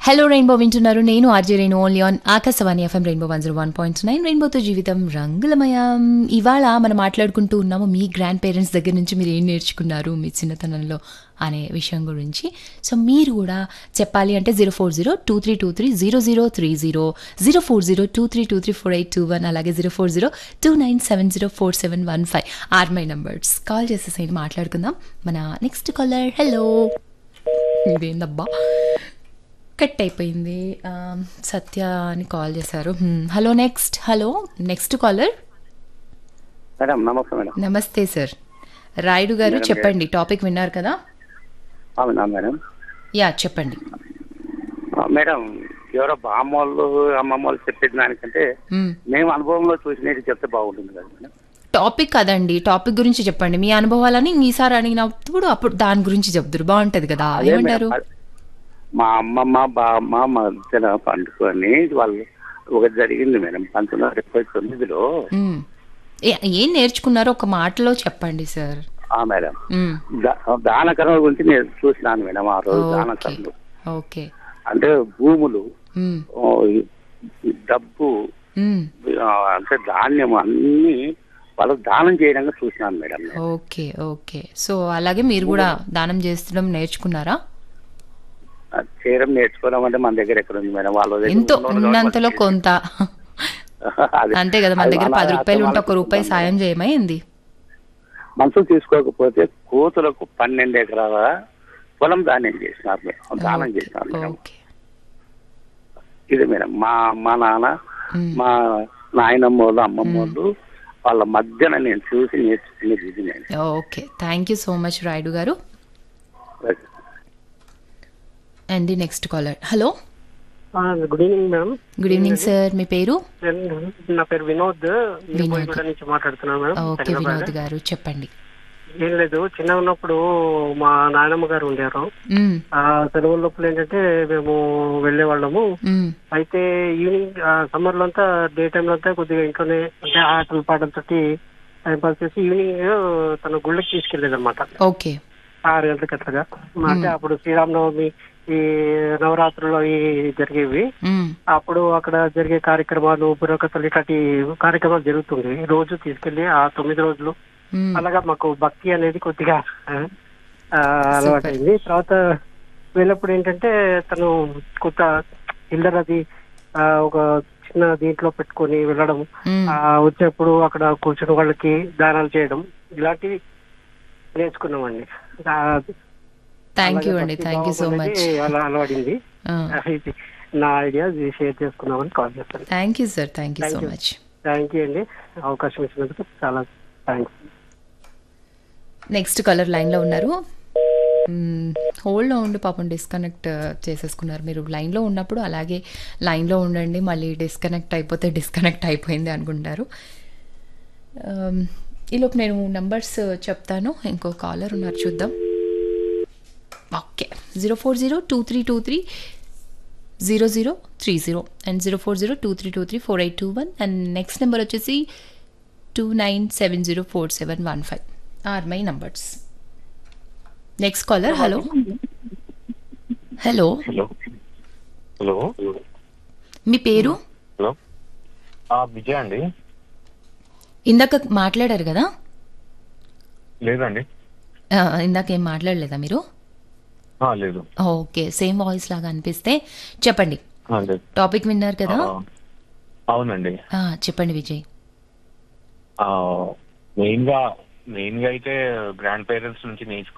Hello Rainbow వింటున్నారు నేను RJ Renu only on Akashvani FM Rainbow one zero one point nine రెయిన్బోతో జీవితం రంగులమయం ఇవాళ మనం మాట్లాడుకుంటూ ఉన్నాము మీ గ్రాండ్ పేరెంట్స్ దగ్గర నుంచి మీరు ఏం నేర్చుకున్నారు మీ చిన్నతనంలో అనే విషయం గురించి సో మీరు కూడా చెప్పాలి అంటే zero four zero two three two three zero zero three zero zero four zero two three two three four eight two one అలాగే zero four zero two nine seven zero four seven one five or my numbers call చేసేసైనా మాట్లాడుకుందాం మన next caller hello ఇదేందబ్బా cut అయిపోయింది ఆ, సత్య అని call చేశారు హ్మ్. Hello next hello next caller madam నమస్తే మేడం నమస్తే సార్ రాయుడు గారు మేడం, చెప్పండి టాపిక్ విన్నారు కదా అవునా మేడం యా చెప్పండి ఆ, మేడం ఎవరో బామ్మ వాళ్ళు అమ్మమ్మ వాళ్ళు చెప్పేది దానికంటే హ్మ్. మేము అనుభవంలో చూసినట్టు చెప్తే బాగుంటుంది కదా మేడం టాపిక్ అదండి టాపిక్ గురించి చెప్పండి మీ అనుభవాలని ఈసారి అడిగినప్పుడు అప్పుడు దాని గురించి చెప్తారు బాగుంటది కదా అదే ఏమంటారు మేడం, మా అమ్మమ్మ బామ్మ మధ్యన పండుకొని వాళ్ళు ఒకటి జరిగింది మేడం పంతొమ్మిది వందల డెబ్బై తొమ్మిదిలో హ్మ్. ఏ- ఏం నేర్చుకున్నారో ఒక మాటలో చెప్పండి సార్ ఆ మేడం హ్మ్. దా- దాన కర్మ గురించి నేను చూసినాను మేడం ఆ రోజు దాన ఓకే కర్మలు ఓకే అంటే భూములు హ్మ్. ఓ, ఈ- ఈ డబ్బు హ్మ్. ఆ, అంటే ధాన్యం అన్ని వాళ్ళు దానం చేయడంగా చూసినాను మేడం నేను. ఓకే ఓకే సో అలాగే మీరు కూడా దానం చేస్తడం నేర్చుకున్నారా అది చేయడం నేర్చుకోవడం అంటే మన దగ్గర ఎక్కడ ఉంది మేడం వాళ్ళ దగ్గర ఎంతో ఉన్నోళ్ళు కాబట్టి ఉన్నంతలో వాళ్ళు కొంత అది- అంతే కదా మన అది దగ్గర అలా పది రూపాయలు ఉంటే ఒక వాళ్ళకి రూపాయి సాయం చేయమైంది మనసు తీసుకోకపోతే కోతులకు పన్నెండు ఎకరాల పొలం దానం చేసినారు మేడం దానం చేసినారు మేడం ఓకే ఇది మేడం మా మా నాన్న మ్మ్. మా నాయనమ్మ వాళ్ళు అమ్మమ్మ వాళ్ళు వాళ్ళ మధ్యన నేను చూసి నేర్చుకునేది ఇది నేను okay thank you so much Rayudu garu and the next caller hello good evening madam good evening sir మీ పేరు నా పేరు వినోద్ వినోద్. బోయిగూడ నుంచి మాట్లాడుతున్నాను మేడం ఓకే హైదరాబాద్. వినోద్ గారు చెప్పండి ఏం లేదు చిన్న ఉన్నప్పుడు మా నాయనమ్మ గారు ఉండేవారు మ్మ్. ఆ సెలవుల లోపల ఏంటంటే మేము వెళ్ళే వాళ్ళము మ్మ్. అయితే ఈవినింగ్ సమ్మర్ లో అంతా డే టైమ్ లో అంతా కొద్దిగా ఇంట్లోనే అంటే ఆటలు పాటలతోటి టైం పాస్ చేసి ఈవినింగ్ తన గుళ్ళకి తీసుకెళ్లేదు అనమాట ఓకే ఆరు గంటలకు అట్లాగా అంటే అప్పుడు శ్రీరామనవమి ఈ నవరాత్రులు ఈ జరిగేవి మ్మ్. అప్పుడు అక్కడ జరిగే కార్యక్రమాలు బుర్రకథలు ఇట్లాంటి కార్యక్రమాలు జరుగుతుంది రోజు తీసుకెళ్లి ఆ తొమ్మిది రోజులు మ్మ్. అలాగా మాకు భక్తి అనేది కొద్దిగా ఆ, అలవాటైంది తర్వాత వెళ్ళినప్పుడు ఏంటంటే తను కొత్త ఇల్లర్ అది ఆ, ఒక చిన్న దీంట్లో పెట్టుకొని వెళ్ళడం మ్మ్. ఆ, వచ్చేప్పుడు అక్కడ కూర్చుని వాళ్ళకి దానాలు చేయడం ఇలాంటివి నేర్చుకున్నామండి ఆ, థ్యాంక్ యూ అలాగే అండి భక్తి థ్యాంక్ యూ సో భావం మచ్ అనేది అలా అలవాడింది ఇది నా ఐడియా షేర్ చేసుకుందామని కాల్ చేస్తాను thank you sir thank you so Thank you. Much thank you అండి అవకాశం ఇచ్చినందుకు చాలా థ్యాంక్స్ నెక్స్ట్ కలర్ లైన్లో ఉన్నారు హోల్డ్లో ఉండి పాపం డిస్కనెక్ట్ చేసేసుకున్నారు మీరు లైన్లో ఉన్నప్పుడు అలాగే లైన్లో ఉండండి మళ్ళీ డిస్కనెక్ట్ అయిపోతే డిస్కనెక్ట్ అయిపోయింది అనుకుంటారు Um, ఈలోపు నేను నంబర్స్ చెప్తాను ఇంకో కాలర్ ఉన్నారు చూద్దాం okay zero four zero two three two three zero zero three zero and zero four zero two three two three four eight two one and next number వచ్చేసి two nine seven zero four seven one five or my numbers next caller hello hello hello hello మీ పేరు hello ఆ, విజయ్ అండి ఇందాక మాట్లాడారు కదా లేదండి ఆ, ఇందాక ఏం మాట్లాడలేదా మీరు ఆ, లేదు ఓకే సేమ్ వాయిస్ లాగా అనిపిస్తే చెప్పండి ఆ, లేదు టాపిక్ విన్నారు కదా ఆ, అవునండి ఆ, చెప్పండి విజయ్ మెయిన్ గా మెయిన్ గా అయితే గ్రాండ్ పేరెంట్స్ నుంచి నేర్చుకున్న